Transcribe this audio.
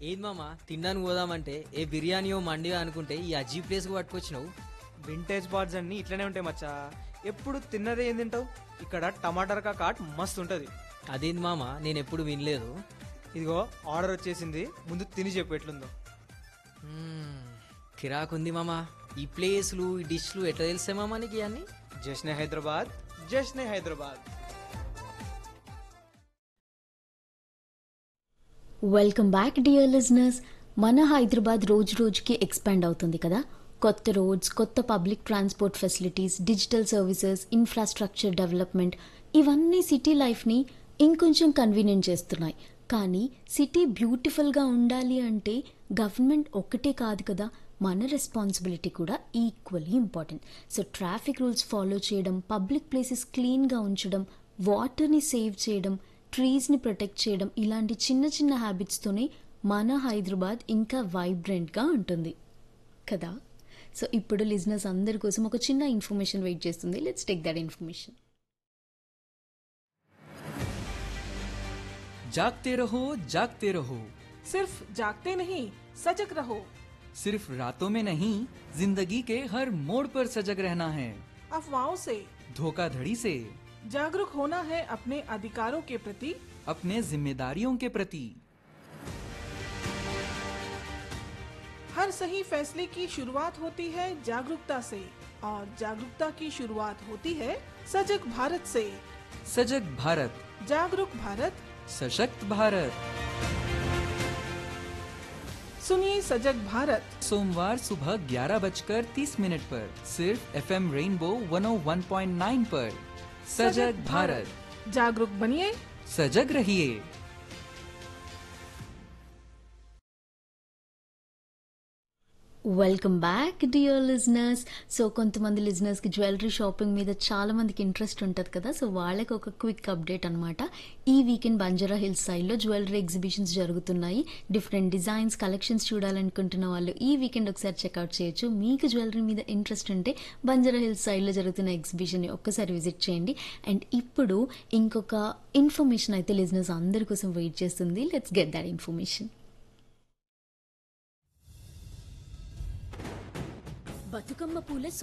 ఏది మామ తినడానికి పోదామంటే ఏ బిర్యానీయో మండియో అనుకుంటే ఈ అజీ ప్లేస్కి పట్టుకొచ్చినావు వింటేజ్ బార్డ్స్ అన్ని ఇట్లనే ఉంటాయి మచ్చా ఎప్పుడు తిన్నదే ఏం తింటావు ఇక్కడ టమాటర్ కాట్ మస్తు ఉంటుంది అదేంది మామ నేను ఎప్పుడు వినలేదు ఇదిగో ఆర్డర్ వచ్చేసింది ముందు తిని చెప్పు ఎట్లుందో మ్మ్, కిరాకుంది మామ ఈ ప్లేస్లు ఈ డిష్లు ఎట్లా తెలిసే మామ నీకు ఇవన్నీ Jashne Hyderabad Jashne Hyderabad welcome back dear listeners మన హైదరాబాద్ రోజు రోజుకి ఎక్స్పాండ్ అవుతుంది కదా కొత్త రోడ్స్ కొత్త public transport facilities digital services infrastructure development ఇవన్నీ సిటీ లైఫ్ని ఇంకొంచెం కన్వీనియంట్ చేస్తున్నాయి కానీ సిటీ బ్యూటిఫుల్గా ఉండాలి అంటే గవర్నమెంట్ ఒక్కటే కాదు కదా మన రెస్పాన్సిబిలిటీ కూడా equally important so traffic rules follow చేయడం పబ్లిక్ ప్లేసెస్ క్లీన్గా ఉంచడం వాటర్ని సేవ్ చేయడం ట్రీస్ని ప్రొటెక్ట్ చేయడం ఇలాంటి చిన్న చిన్న హ్యాబిట్స్తోనే మన హైదరాబాద్ ఇంకా వైబ్రెంట్గా ఉంటుంది కదా సో ఇప్పుడు లిజినెస్ అందరి కోసం ఒక చిన్న ఇన్ఫర్మేషన్ వెయిట్ చేస్తుంది లెట్స్ టేక్ దట్ ఇన్ఫర్మేషన్ जागते रहो जागते रहो सिर्फ जागते नहीं सजग रहो सिर्फ रातों में नहीं जिंदगी के हर मोड़ पर सजग रहना है अफवाहों से धोखाधड़ी से जागरूक होना है अपने अधिकारों के प्रति अपने जिम्मेदारियों के प्रति हर सही फैसले की शुरुआत होती है जागरूकता से और जागरूकता की शुरुआत होती है सजग भारत से सजग भारत जागरूक भारत सशक्त भारत सुनिए सजग भारत सोमवार सुबह ग्यारह बजकर तीस मिनट पर सिर्फ एफ एम रेनबो 101.9 पर सजग भारत जागरूक बनिए सजग रहिए welcome back dear listeners so కొంతమంది లిజనర్స్కి జ్యువెలరీ షాపింగ్ మీద చాలా మందికి ఇంట్రెస్ట్ ఉంటుంది కదా సో వాళ్ళకి ఒక క్విక్ అప్డేట్ అనమాట ఈ వీకెండ్ బంజారా హిల్స్ సైడ్లో జ్యువెలరీ ఎగ్జిబిషన్స్ జరుగుతున్నాయి డిఫరెంట్ డిజైన్స్ కలెక్షన్స్ చూడాలనుకుంటున్న వాళ్ళు ఈ వీకెండ్ ఒకసారి చెక్అవుట్ చేయొచ్చు మీకు జ్యువెలరీ మీద ఇంట్రెస్ట్ ఉంటే బంజారా హిల్స్ సైడ్లో జరుగుతున్న ఎగ్జిబిషన్ని ఒక్కసారి విజిట్ చేయండి అండ్ ఇప్పుడు ఇంకొక ఇన్ఫర్మేషన్ అయితే లిజనర్స్ అందరి కోసం వెయిట్ చేస్తుంది let's get that information Bathukamma పూల